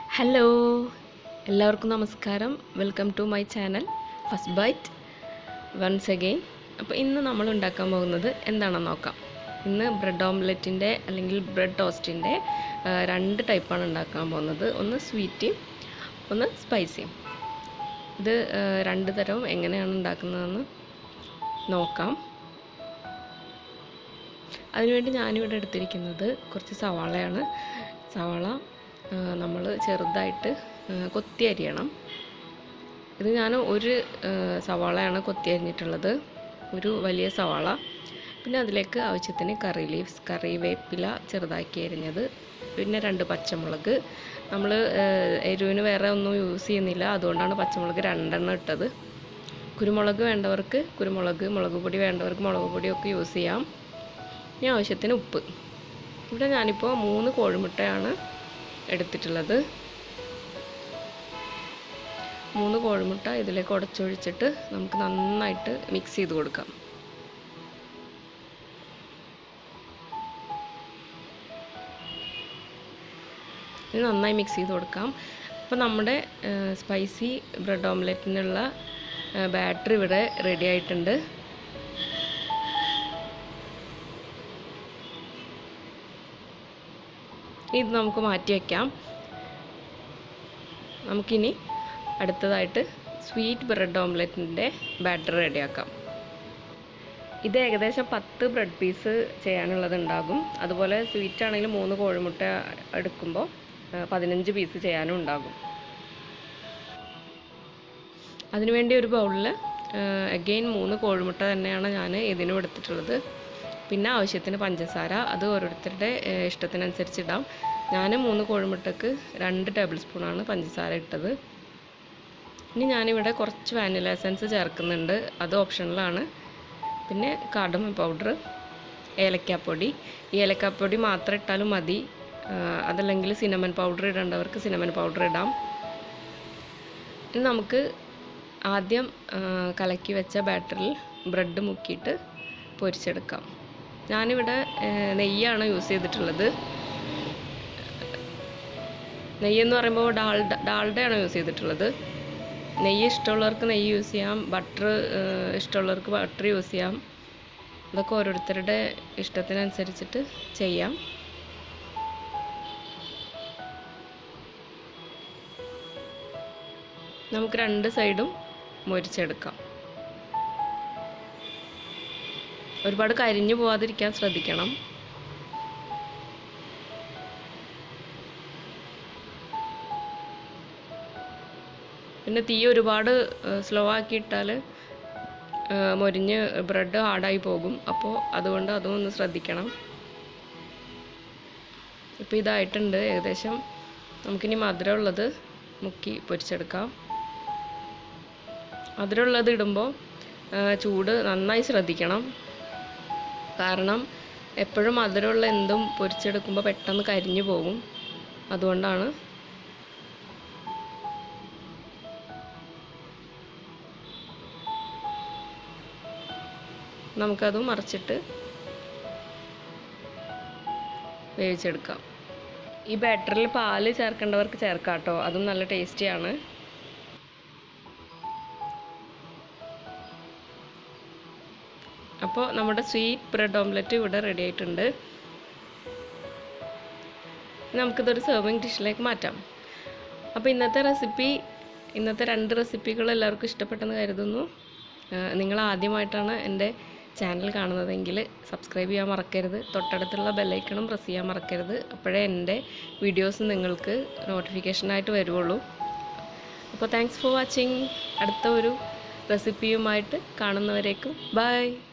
hello എല്ലാവർക്കും നമസ്കാരം welcome to my channel first bite once again അപ്പോൾ ഇന്ന് നമ്മൾ ഉണ്ടാക്കാൻ പോകുന്നത് എന്താണെന്ന് നോക്കാം ഇന്ന് ബ്രെഡ് ഓംലെറ്റിൻ്റെ അല്ലെങ്കിൽ ബ്രെഡ് ടോസ്റ്റിൻ്റെ രണ്ട് ടൈപ്പാണ് ഉണ്ടാക്കാൻ പോകുന്നത് ഒന്ന് സ്വീറ്റും ഒന്ന് സ്പൈസിയും ഇത് ആ, രണ്ട് തരവും എങ്ങനെയാണ് ഉണ്ടാക്കുന്നതെന്ന് നോക്കാം അതിനുവേണ്ടി ഞാനിവിടെ എടുത്തിരിക്കുന്നത് കുറച്ച് സവാളയാണ് സവാള നമ്മൾ ചെറുതായിട്ട് ആ, കൊത്തി അരിയണം ഇത് ഞാൻ ഒരു ആ, സവാളയാണ് കൊത്തി അരിഞ്ഞിട്ടുള്ളത് ഒരു വലിയ സവാള പിന്നെ അതിലേക്ക് ആവശ്യത്തിന് കറി ലീവ്സ് കറിവേപ്പില ചെറുതാക്കി അരിഞ്ഞത് പിന്നെ രണ്ട് പച്ചമുളക് നമ്മൾ എരിവിന് വേറെ ഒന്നും യൂസ് ചെയ്യുന്നില്ല അതുകൊണ്ടാണ് പച്ചമുളക് രണ്ടെണ്ണം ഇട്ടത് കുരുമുളക് വേണ്ടവർക്ക് കുരുമുളക് മുളക് പൊടി വേണ്ടവർക്ക് മുളക് പൊടിയൊക്കെ യൂസ് ചെയ്യാം ഇനി ആവശ്യത്തിന് ഉപ്പ് ഇവിടെ ഞാനിപ്പോൾ മൂന്ന് കോഴിമുട്ടയാണ് എടുത്തിട്ടുള്ളത് മൂന്ന് കോഴിമുട്ട ഇതിലേക്ക് ഉടച്ചൊഴിച്ചിട്ട് നമുക്ക് നന്നായിട്ട് മിക്സ് ചെയ്ത് കൊടുക്കാം ഇത് നന്നായി മിക്സ് ചെയ്ത് കൊടുക്കാം അപ്പോൾ നമ്മുടെ സ്പൈസി ബ്രെഡ് ഓംലെറ്റിനുള്ള ബാറ്ററി ഇവിടെ റെഡി ആയിട്ടുണ്ട് ഇത് നമുക്ക് മാറ്റി വയ്ക്കാം നമുക്കിനി അടുത്തതായിട്ട് സ്വീറ്റ് ബ്രെഡ് ഓംലെറ്റിൻ്റെ ബാറ്റർ റെഡിയാക്കാം ഇത് ഏകദേശം പത്ത് ബ്രെഡ് പീസ് ചെയ്യാനുള്ളത് ഉണ്ടാകും അതുപോലെ സ്വീറ്റ് ആണെങ്കിൽ മൂന്ന് കോഴിമുട്ട എടുക്കുമ്പോൾ ആ, പതിനഞ്ച് പീസ് ചെയ്യാനും ഉണ്ടാകും അതിനുവേണ്ടി ഒരു ബൗളിൽ അഗെയിൻ മൂന്ന് കോഴിമുട്ട തന്നെയാണ് ഞാൻ ഇതിനും എടുത്തിട്ടുള്ളത് പിന്നെ ആവശ്യത്തിന് പഞ്ചസാര അത് ഓരോരുത്തരുടെ ആ, ഇഷ്ടത്തിനനുസരിച്ച് ഇടാം ഞാൻ മൂന്ന് കോഴിമുട്ടക്ക് രണ്ട് ടേബിൾ സ്പൂണാണ് പഞ്ചസാര ഇട്ടത് ഇനി ഞാനിവിടെ കുറച്ച് വാനില എസൻസ് ചേർക്കുന്നുണ്ട് അത് ഓപ്ഷണലാണ് പിന്നെ കാർഡമ പൗഡർ ഏലക്കാപ്പൊടി ഈ ഏലക്കാപ്പൊടി മാത്രം ഇട്ടാലും മതി ആ, അതല്ലെങ്കിൽ സിനമൻ പൗഡർ ഇടേണ്ടവർക്ക് സിനമൻ പൗഡർ ഇടാം ഇനി നമുക്ക് ആദ്യം ആ, കലക്കി വെച്ച ബാറ്ററിൽ ബ്രെഡ് മുക്കിയിട്ട് പൊരിച്ചെടുക്കാം ഞാനിവിടെ ആ, നെയ്യാണ് യൂസ് ചെയ്തിട്ടുള്ളത് നെയ്യെന്ന് പറയുമ്പോൾ ഡാൾഡ ഡാൾഡയാണ് യൂസ് ചെയ്തിട്ടുള്ളത് നെയ്യ് ഇഷ്ടമുള്ളവർക്ക് നെയ്യ് യൂസ് ചെയ്യാം ബട്ടർ ഇഷ്ടമുള്ളവർക്ക് ബട്ടർ യൂസ് ചെയ്യാം അതൊക്കെ ഓരോരുത്തരുടെ ഇഷ്ടത്തിനനുസരിച്ചിട്ട് ചെയ്യാം നമുക്ക് രണ്ട് സൈഡും മൊരിച്ചെടുക്കാം ഒരുപാട് കരിഞ്ഞു പോവാതിരിക്കാൻ ശ്രദ്ധിക്കണം പിന്നെ തീ ഒരുപാട് സ്ലോ ആക്കിയിട്ടാൽ മൊരിഞ്ഞ് ബ്രെഡ് ഹാർഡായി പോകും അപ്പോൾ അതുകൊണ്ട് അതും ഒന്ന് ശ്രദ്ധിക്കണം ഇപ്പോൾ ഇതായിട്ടുണ്ട് ഏകദേശം നമുക്കിനി മധുരമുള്ളത് മുക്കി പൊരിച്ചെടുക്കാം മധുരമുള്ളത് ഇടുമ്പോൾ ചൂട് നന്നായി ശ്രദ്ധിക്കണം കാരണം എപ്പോഴും മധുരമുള്ള എന്തും പൊരിച്ചെടുക്കുമ്പോൾ പെട്ടെന്ന് കരിഞ്ഞു പോകും അതുകൊണ്ടാണ് നമുക്കത് മറിച്ചിട്ട് വേവിച്ചെടുക്കാം ഈ ബാറ്ററിൽ പാല് ചേർക്കേണ്ടവർക്ക് ചേർക്കാം കേട്ടോ അതും നല്ല ടേസ്റ്റിയാണ് അപ്പോൾ നമ്മുടെ സ്വീറ്റ് ബ്രെഡ് ഓംലെറ്റ് ഇവിടെ റെഡി ആയിട്ടുണ്ട് നമുക്കിതൊരു സെർവിങ് ഡിഷിലേക്ക് മാറ്റാം അപ്പോൾ ഇന്നത്തെ റെസിപ്പി ഇന്നത്തെ രണ്ട് റെസിപ്പികൾ എല്ലാവർക്കും ഇഷ്ടപ്പെട്ടെന്ന് കരുതുന്നു ആഹ് നിങ്ങൾ ആദ്യമായിട്ടാണ് എൻ്റെ ചാനൽ കാണുന്നതെങ്കിൽ സബ്സ്ക്രൈബ് ചെയ്യാൻ മറക്കരുത് തൊട്ടടുത്തുള്ള ബെല്ലൈക്കണും പ്രസ് ചെയ്യാൻ മറക്കരുത് അപ്പോഴേ എൻ്റെ വീഡിയോസ് നിങ്ങൾക്ക് നോട്ടിഫിക്കേഷനായിട്ട് വരുള്ളൂ അപ്പോൾ താങ്ക്സ് ഫോർ വാച്ചിങ് അടുത്ത ഒരു റെസിപ്പിയുമായിട്ട് കാണുന്നവരേക്കും ബൈ